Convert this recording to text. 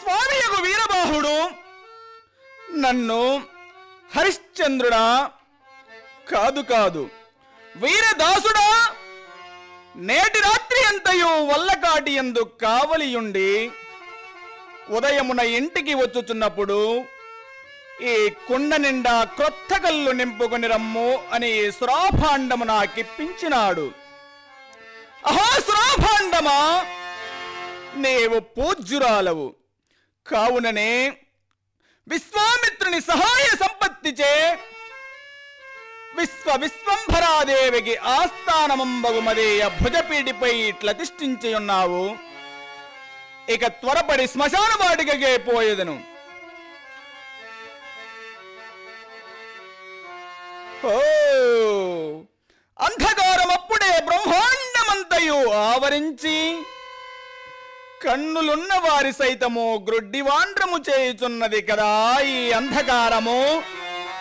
స్వామియగు వీరబాహుడు నన్ను హరిశ్చంద్రుడా కాదు కాదు వీరదాసుడా నేటి రాత్రి అంతయు వల్లకాటి ఎందు కావలియుండి ఉదయమున ఇంటికి వచ్చుచున్నప్పుడు ఈ కుండ నిండా క్రొత్త కళ్ళు నింపుకొని రమ్ము అని సురాభాండము నాకిప్పించినాడు అహో సురాభాండమా నీవు పూజ్యురాలవు కావుననే విశ్వామిత్రుని సహాయ సంపత్తిచే విశ్వ విశ్వంభరాదేవికి ఆస్థానమంబగుమదేయ భుజపీటిపై ఇట్ల తిష్ఠించి ఉన్నావు ఇక త్వరపడి శ్మశాన వాటికకే పోయేదను ఓ అంధకారం అప్పుడే బ్రహ్మాండమంతయు ఆవరించి కన్నులున్న వారి సైతము గ్రుడ్డివాండ్రము చేయుచున్నది కదా ఈ అంధకారము